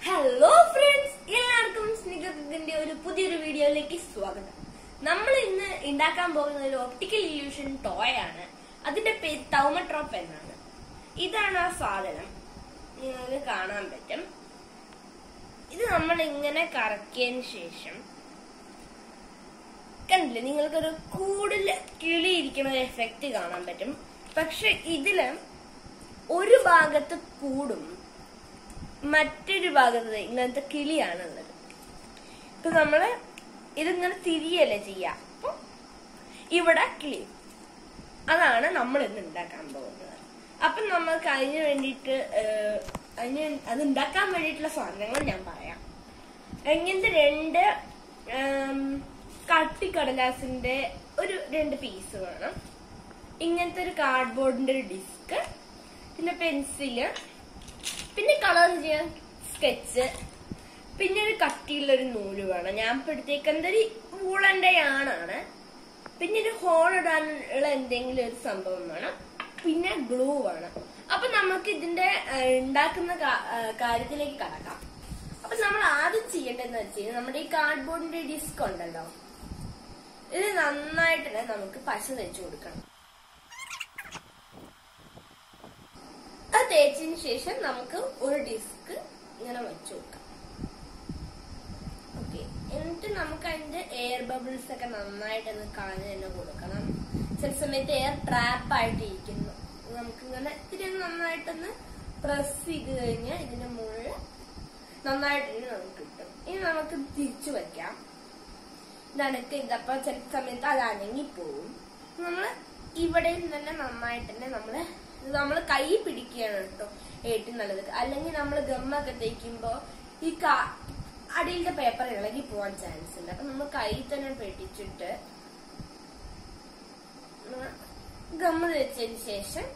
hello friends എല്ലാവർക്കും സ്നിഗ്ധത്തിന്റെ ഒരു പുതിയൊരു വീഡിയോയിലേക്ക് സ്വാഗതം നമ്മൾ ഇന്ന് ഉണ്ടാക്കാൻ പോകുന്ന ഒരു ഒപ്റ്റിക്കൽ ഇല്യൂഷൻ ടോയ് ആണ് അതിന്റെ പേര് തൗമട്രോപ്പ് എന്നാണ് ഇതാണ് ആ സാധനം നിങ്ങൾക്ക് കാണാൻ പറ്റും ഇത് നമ്മൾ ഇങ്ങനെ കറക്കിയതിന് ശേഷം കണ്ടില്ലേ നിങ്ങൾക്കൊരു കൂടുതൽ കിളി ഇരിക്കുന്ന ഒരു എഫക്റ്റ് കാണാൻ പറ്റും പക്ഷെ ഇതില് ഒരു ഭാഗത്ത് കൂടും മറ്റൊരു ഭാഗത്ത് ഇങ്ങനത്തെ കിളിയാണുള്ളത് ഇപ്പൊ നമ്മള് ഇതിങ്ങനെ തിരിയല്ലേ ചെയ്യാ അപ്പൊ ഇവിടെ കിളി അതാണ് നമ്മൾ ഇന്ന് ഉണ്ടാക്കാൻ പോകുന്നത് അപ്പൊ നമ്മൾക്ക് അതിന് വേണ്ടിയിട്ട് ഏഹ്, അതിന് അത് ഉണ്ടാക്കാൻ വേണ്ടിയിട്ടുള്ള സാധനങ്ങൾ ഞാൻ പറയാം ഇങ്ങനത്തെ രണ്ട് ഏം, കട്ടിക്കടലാസിന്റെ ഒരു രണ്ട് പീസ് വേണം ഇങ്ങനത്തെ ഒരു കാർഡ്ബോർഡിന്റെ ഒരു ഡിസ്ക് പിന്നെ പെൻസില് പിന്നെ കളർ ചെയ്യാൻ സ്കെച്ച് പിന്നെ ഒരു കട്ടിയുള്ള ഒരു നൂല് വേണം ഞാൻ ഇപ്പൊ എടുത്തേക്കുന്നത് ഒരു വൂളന്റെ യാണാണ് പിന്നെ ഒരു ഹോൾ ഇടാനുള്ള എന്തെങ്കിലും ഒരു സംഭവം വേണം പിന്നെ ഗ്ലൂ വേണം അപ്പൊ നമുക്ക് ഇതിന്റെ ആ, ഉണ്ടാക്കുന്ന കാ- ആ, കാര്യത്തിലേക്ക് കടക്കാം അപ്പൊ നമ്മൾ ആദ്യം ചെയ്യേണ്ടതെന്ന് വെച്ച് കഴിഞ്ഞാൽ നമ്മുടെ ഈ കാർഡ്ബോർഡിന്റെ ഡിസ്ക് ഉണ്ടല്ലോ ഇത് നന്നായിട്ട് തന്നെ നമുക്ക് പശ തേച്ച് കൊടുക്കണം അത് തേച്ചതിന് ശേഷം നമുക്ക് ഒരു ഡിസ്ക് ഇങ്ങനെ വെച്ചു കൊടുക്കാം ഓക്കെ എന്നിട്ട് നമുക്ക് അതിന്റെ എയർ ബബിൾസ് ഒക്കെ നന്നായിട്ട് ഒന്ന് കളഞ്ഞ് തന്നെ കൊടുക്കണം ചില സമയത്ത് എയർ ട്രാപ്പ് ആയിട്ട് ഇരിക്കുന്നു നമുക്ക് ഇങ്ങനെ ഇത്തിരി ഒന്ന് നന്നായിട്ടൊന്ന് പ്രസ് ചെയ്ത് കഴിഞ്ഞാൽ ഇതിന്റെ മുകളിൽ നന്നായിട്ട് ഇനി നമുക്ക് കിട്ടും ഇനി നമുക്ക് തിരിച്ചു വെക്കാം ഇതണക്ക് ഇതപ്പോ ചില സമയത്ത് അത് അനങ്ങി പോവും നമ്മള് ഇവിടെയും തന്നെ നന്നായിട്ട് തന്നെ നമ്മള് ഇത് നമ്മള് കൈ പിടിക്കുകയാണ് കേട്ടോ ഏറ്റവും നല്ലത് അല്ലെങ്കിൽ നമ്മൾ ഗമ്മൊക്കെ തേക്കുമ്പോ ഈ കാ- അടിയിലത്തെ പേപ്പർ ഇളകി പോവാൻ ചാൻസ് ഉണ്ട് അപ്പൊ നമ്മൾ കൈ തന്നെ പിടിച്ചിട്ട് ഗമ്മ തേച്ചതിന് ശേഷം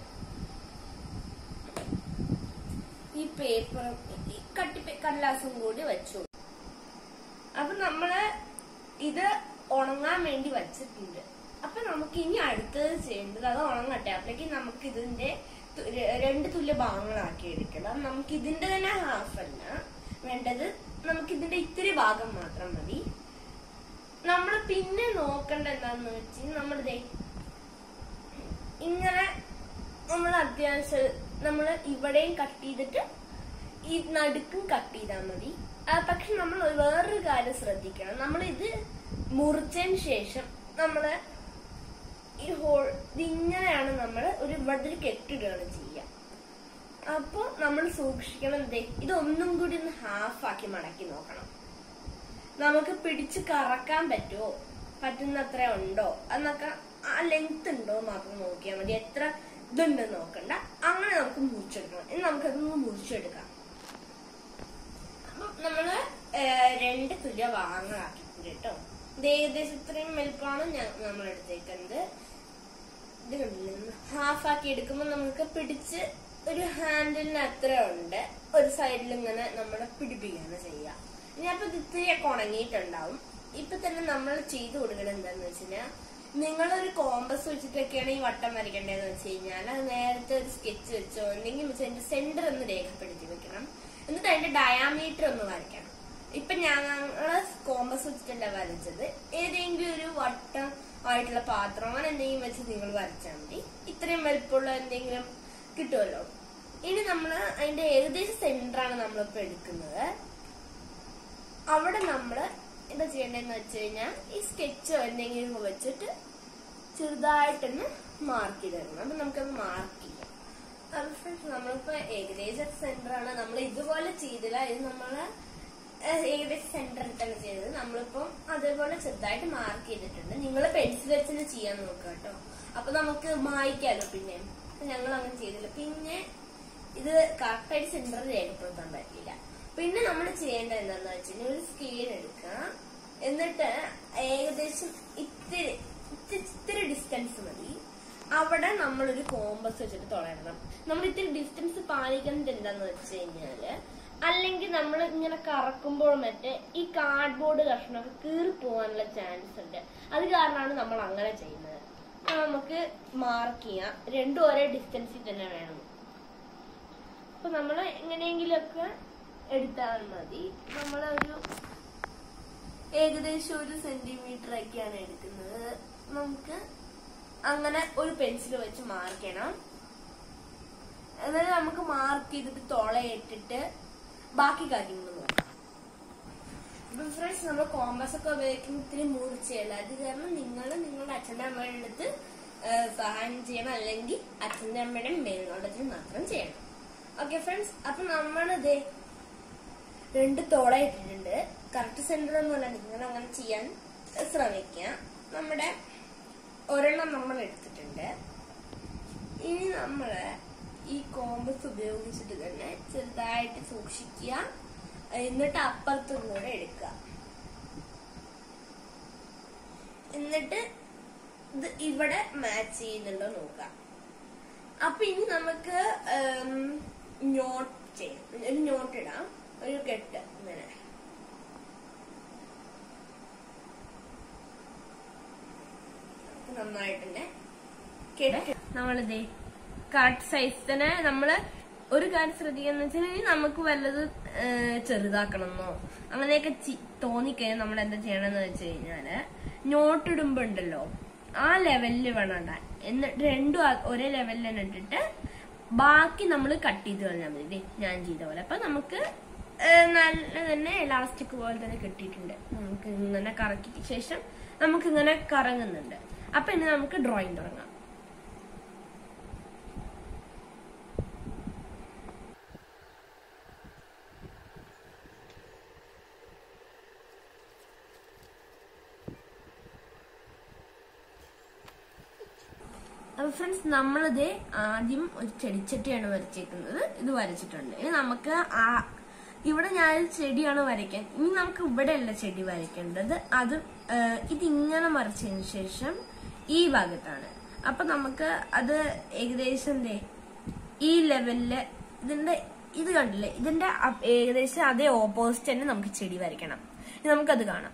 ഈ പേപ്പർ കട്ടി കടലാസും കൂടി വെച്ചു അപ്പൊ നമ്മള് ഇത് ഉണങ്ങാൻ വേണ്ടി വച്ചിട്ടുണ്ട് അപ്പൊ നമുക്ക് ഇനി അടുത്തത് ചെയ്യേണ്ടത് അത് ഉണങ്ങട്ടെ അപ്പോഴേക്ക് നമുക്ക് ഇതിന്റെ തു- ര- രണ്ട് തുല്യ ഭാഗങ്ങളാക്കി എടുക്കണം നമുക്ക് ഇതിന്റെ തന്നെ ഹാഫ് അല്ല വേണ്ടത് നമുക്ക് ഇതിന്റെ ഇത്തിരി ഭാഗം മാത്രം മതി നമ്മൾ പിന്നെ നോക്കേണ്ട എന്താന്ന് വെച്ച് നമ്മൾ ദേ ഇങ്ങനെ നമ്മൾ അത്യാവശ്യം നമ്മൾ ഇവിടെയും കട്ട് ചെയ്തിട്ട് ഈ നടുക്കും കട്ട് ചെയ്താൽ മതി ആ, പക്ഷെ നമ്മൾ വേറൊരു കാര്യം ശ്രദ്ധിക്കണം നമ്മൾ ഇത് മുറിച്ചതിന് ശേഷം നമ്മള് ഈ ഹോൾ ഇതിങ്ങനെയാണ് നമ്മൾ ഒരു ഇവിടെ ഒരു കെട്ടിടുകയാണ് ചെയ്യുക അപ്പൊ നമ്മൾ സൂക്ഷിക്കണം ദേ ഇതൊന്നും കൂടി ഒന്ന് ഹാഫ് ആക്കി മടക്കി നോക്കണം നമുക്ക് പിടിച്ച് കറക്കാൻ പറ്റുമോ പറ്റുന്നത്ര ഉണ്ടോ എന്നൊക്കെ ആ ലെങ്ത് ഉണ്ടോ മാത്രം നോക്കിയാൽ മതി എത്ര ഇതുണ്ട് നോക്കണ്ട അങ്ങനെ നമുക്ക് മുറിച്ചെടുക്കണം ഇനി നമുക്കതൊന്ന് മുറിച്ചെടുക്കാം അപ്പൊ നമ്മള് ഏഹ്, രണ്ട് തുല്യ ഭാഗങ്ങളാക്കിയിട്ടുണ്ട് കേട്ടോ ഇത് ഏകദേശം ഇത്രയും വലുപ്പമാണ് ഞാൻ നമ്മൾ എടുത്തേക്കുന്നത് ഇത് കണ്ടില്ലേ ഹാഫ് ആക്കി എടുക്കുമ്പോൾ നമുക്ക് പിടിച്ച് ഒരു ഹാൻഡിലിന് അത്ര ഉണ്ട് ഒരു സൈഡിൽ ഇങ്ങനെ നമ്മൾ പിടിപ്പിക്കുകയാണ് ചെയ്യുക ഇനി അപ്പൊ ഇത് ഇത്തിരിയൊക്കെ ഉണങ്ങിയിട്ടുണ്ടാവും ഇപ്പൊ തന്നെ നമ്മൾ ചെയ്തു കൊടുക്കണം എന്താന്ന് വെച്ച് കഴിഞ്ഞാൽ നിങ്ങളൊരു കോമ്പസ് വെച്ചിട്ടൊക്കെയാണ് ഈ വട്ടം വരയ്ക്കേണ്ടതെന്ന് വെച്ച് കഴിഞ്ഞാൽ അത് നേരത്തെ ഒരു സ്കെച്ച് വെച്ചോ എന്തെങ്കിലും വെച്ച് അതിന്റെ സെന്റർ ഒന്ന് രേഖപ്പെടുത്തി വെക്കണം എന്നിട്ട് അതിന്റെ ഡയാമീറ്റർ ഒന്ന് വരയ്ക്കണം ഇപ്പൊ ഞങ്ങള് കോമ്പസ് വെച്ചിട്ടല്ല വരച്ചത് ഏതെങ്കിലും ഒരു വട്ടം ആയിട്ടുള്ള പാത്രം അങ്ങനെ എന്തെങ്കിലും വെച്ച് നിങ്ങൾ വരച്ചാൽ മതി ഇത്രയും വലുപ്പമുള്ള എന്തെങ്കിലും കിട്ടുമല്ലോ ഇനി നമ്മൾ അതിന്റെ ഏകദേശം സെന്ററാണ് നമ്മളിപ്പോ എടുക്കുന്നത് അവിടെ നമ്മള് എന്താ ചെയ്യേണ്ടതെന്ന് വെച്ച് കഴിഞ്ഞാൽ ഈ സ്കെച്ചോ എന്തെങ്കിലും വെച്ചിട്ട് ചെറുതായിട്ടൊന്ന് മാർക്ക് ചെയ്തിടണം അപ്പൊ നമുക്കത് മാർക്ക് ചെയ്യാം അത് friends, നമ്മളിപ്പോ ഏകദേശം സെന്റർ ആണ് നമ്മൾ ഇതുപോലെ ചെയ്തില്ല ഇത് നമ്മള് ഏഹ്, ഏകദേശം സെന്ററിൽ തന്നെ ചെയ്തത് നമ്മളിപ്പം അതേപോലെ ചെറുതായിട്ട് മാർക്ക് ചെയ്തിട്ടുണ്ട് നിങ്ങൾ പെൻസിൽ വെച്ച് തന്നെ ചെയ്യാൻ നോക്കുക കേട്ടോ അപ്പൊ നമുക്ക് മായ്ക്കാലോ പിന്നെ ഞങ്ങൾ അങ്ങനെ ചെയ്തില്ല പിന്നെ ഇത് കറക്റ്റായിട്ട് സെന്ററിൽ രേഖപ്പെടുത്താൻ പറ്റില്ല പിന്നെ നമ്മൾ ചെയ്യേണ്ടത് എന്താണെന്ന് വെച്ചാൽ ഒരു സ്കെയിൽ എടുക്കുക എന്നിട്ട് ഏകദേശം ഇത്തിരി ഇത്തിരി ഇത്തിരി ഡിസ്റ്റൻസ് മതി അവിടെ നമ്മളൊരു കോമ്പസ് വെച്ചിട്ട് തുടരണം നമ്മൾ ഇത്തിരി ഡിസ്റ്റൻസ് പാലിക്കുന്നത് എന്താന്ന് വെച്ച് കഴിഞ്ഞാല് അല്ലെങ്കിൽ നമ്മൾ ഇങ്ങനെ കറക്കുമ്പോൾ മറ്റേ ഈ കാർഡ്ബോർഡ് കഷ്ണമൊക്കെ കീറി പോകാനുള്ള ചാൻസ് ഉണ്ട് അത് കാരണമാണ് നമ്മൾ അങ്ങനെ ചെയ്യുന്നത് അപ്പൊ നമുക്ക് മാർക്ക് ചെയ്യാം രണ്ടും ഒരേ ഡിസ്റ്റൻസിൽ തന്നെ വേണം അപ്പൊ നമ്മൾ എങ്ങനെയെങ്കിലുമൊക്കെ എടുത്താൽ മതി നമ്മളൊരു ഏകദേശം ഒരു സെന്റിമീറ്റർ ഒക്കെയാണ് എടുക്കുന്നത് നമുക്ക് അങ്ങനെ ഒരു പെൻസിൽ വെച്ച് മാർക്ക് ചെയ്യണം എന്നിട്ട് നമുക്ക് മാർക്ക് ചെയ്തിട്ട് തുളയിട്ടിട്ട് ബാക്കി കാര്യങ്ങൾ നോക്കാം അപ്പൊ ഫ്രണ്ട്സ് നമ്മൾ കോമ്പസ് ഒക്കെ ഉപയോഗിക്കുന്ന ഇത്തിരി മൂർച്ചയല്ല അത് കാരണം നിങ്ങൾ നിങ്ങളുടെ അച്ഛൻ്റെ അമ്മയുടെ അടുത്ത് ആ, സഹായം ചെയ്യണം അല്ലെങ്കിൽ അച്ഛൻ്റെ അമ്മയുടെ മേൽനോട്ടത്തിൽ മാത്രം ചെയ്യണം ഓക്കെ ഫ്രണ്ട്സ് അപ്പൊ നമ്മളിത് രണ്ട് തോള ഇട്ടിട്ടുണ്ട് കറക്റ്റ് സെന്റർ ഒന്നുമല്ല നിങ്ങൾ അങ്ങനെ ചെയ്യാൻ ശ്രമിക്കുക നമ്മുടെ ഒരെണ്ണം നമ്മൾ എടുത്തിട്ടുണ്ട് ഇനി നമ്മള് ഈ കോമ്പസ് ഉപയോഗിച്ചിട്ട് തന്നെ ചെറുതായിട്ട് സൂക്ഷിക്കുക എന്നിട്ട് അപ്പുറത്തും കൂടെ എടുക്കുക എന്നിട്ട് ഇത് ഇവിടെ മാച്ച് ചെയ്യുന്നുണ്ടോ നോക്കാം അപ്പൊ ഇനി നമുക്ക് നോട്ട് ചെയ്യാം ഒരു നോട്ട് ഇടാം ഒരു കെട്ട് ഇങ്ങനെ അപ്പൊ നന്നായിട്ടുണ്ട് കെട്ട് നമ്മളിതേ കട്ട് സൈസ് തന്നെ നമ്മള് ഒരു കാര്യം ശ്രദ്ധിക്കാന്ന് വെച്ചാൽ നമുക്ക് വല്ലത് ഏഹ്, ചെറുതാക്കണമെന്നോ അങ്ങനെയൊക്കെ ചി- തോന്നിക്കഴിഞ്ഞാൽ നമ്മൾ എന്താ ചെയ്യണമെന്ന് വെച്ച് കഴിഞ്ഞാല് നോട്ട് ഇടുമ്പോ ഉണ്ടല്ലോ ആ ലെവലിൽ വേണം ഇടാൻ എന്നിട്ട് രണ്ടും ആ- ഒരേ ലെവലിൽ തന്നെ ഇട്ടിട്ട് ബാക്കി നമ്മൾ കട്ട് ചെയ്ത് കളഞ്ഞാൽ മതി ദേ ഞാൻ ചെയ്ത പോലെ അപ്പൊ നമുക്ക് ഏഹ്, നല്ല തന്നെ എലാസ്റ്റിക് പോലെ തന്നെ കിട്ടിയിട്ടുണ്ട് നമുക്ക് ഇങ്ങനെ കറക്കി ശേഷം നമുക്ക് ഇങ്ങനെ കറങ്ങുന്നുണ്ട് അപ്പൊ ഇനി നമുക്ക് ഡ്രോയിങ് തുടങ്ങാം അപ്പൊ ഫ്രണ്ട്സ് നമ്മളിത് ആദ്യം ഒരു ചെടിച്ചട്ടിയാണ് വരച്ചേക്കുന്നത് ഇത് വരച്ചിട്ടുണ്ട് ഇനി നമുക്ക് ആ ഇവിടെ ഞാൻ ചെടിയാണ് വരയ്ക്കാൻ ഇനി നമുക്ക് ഇവിടെ അല്ല ചെടി വരയ്ക്കേണ്ടത് അത് ആ, ഇതിങ്ങനെ മറിച്ചതിന് ശേഷം ഈ ഭാഗത്താണ് അപ്പൊ നമുക്ക് അത് ഏകദേശം ദേ ഈ ലെവലില് ഇതിന്റെ ഇത് കണ്ടില്ലേ ഇതിന്റെ അ- ഏകദേശം അതേ ഓപ്പോസിറ്റ് തന്നെ നമുക്ക് ചെടി വരയ്ക്കണം ഇനി നമുക്കത് കാണാം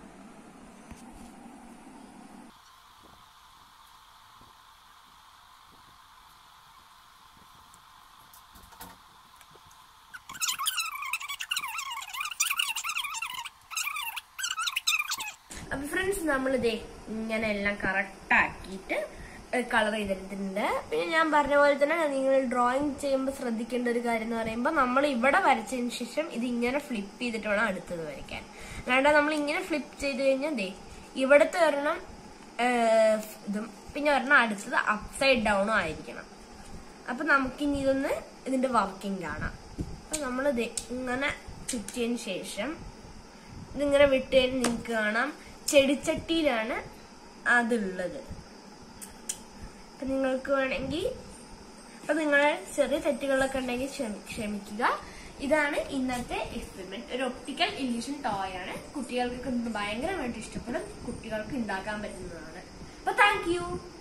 അപ്പൊ ഫ്രണ്ട്സ് നമ്മളിതേ ഇങ്ങനെ എല്ലാം കറക്റ്റ് ആക്കിയിട്ട് കളർ ചെയ്തിട്ടുണ്ട് പിന്നെ ഞാൻ പറഞ്ഞ പോലെ തന്നെ നിങ്ങൾ ഡ്രോയിങ് ചെയ്യുമ്പോൾ ശ്രദ്ധിക്കേണ്ട ഒരു കാര്യം എന്ന് പറയുമ്പോൾ നമ്മൾ ഇവിടെ വരച്ചതിന് ശേഷം ഇത് ഇങ്ങനെ ഫ്ലിപ്പ് ചെയ്തിട്ട് വേണം അടുത്തത് വരയ്ക്കാൻ അല്ലാണ്ട് നമ്മൾ ഇങ്ങനെ ഫ്ലിപ്പ് ചെയ്ത് കഴിഞ്ഞാൽ ദേ ഇവിടുത്തെ ഒരെണ്ണം ഏഹ്, ഇതും പിന്നെ ഒരെണ്ണം അടുത്തത് അപ്സൈഡ് ഡൗണും ആയിരിക്കണം അപ്പൊ നമുക്കിനി ഇതൊന്ന് ഇതിന്റെ വർക്കിംഗ് കാണാം അപ്പൊ നമ്മൾ ഇങ്ങനെ ചുറ്റിയതിന് ശേഷം ഇതിങ്ങനെ വിട്ട് നിങ്ങൾക്ക് കാണാം ചെടിച്ചട്ടിയിലാണ് അതുള്ളത് അപ്പൊ നിങ്ങൾക്ക് വേണമെങ്കിൽ അപ്പൊ നിങ്ങളെ ചെറിയ തെറ്റുകളൊക്കെ ഉണ്ടെങ്കിൽ ക്ഷമി- ക്ഷമിക്കുക ഇതാണ് ഇന്നത്തെ എക്സ്പെരിമെന്റ് ഒരു ഒപ്റ്റിക്കൽ ഇല്യൂഷൻ ടോയ് ആണ് കുട്ടികൾക്ക് ഇത് ഭയങ്കരമായിട്ട് ഇഷ്ടപ്പെടും കുട്ടികൾക്ക് ഉണ്ടാക്കാൻ പറ്റുന്നതാണ് അപ്പൊ താങ്ക് യു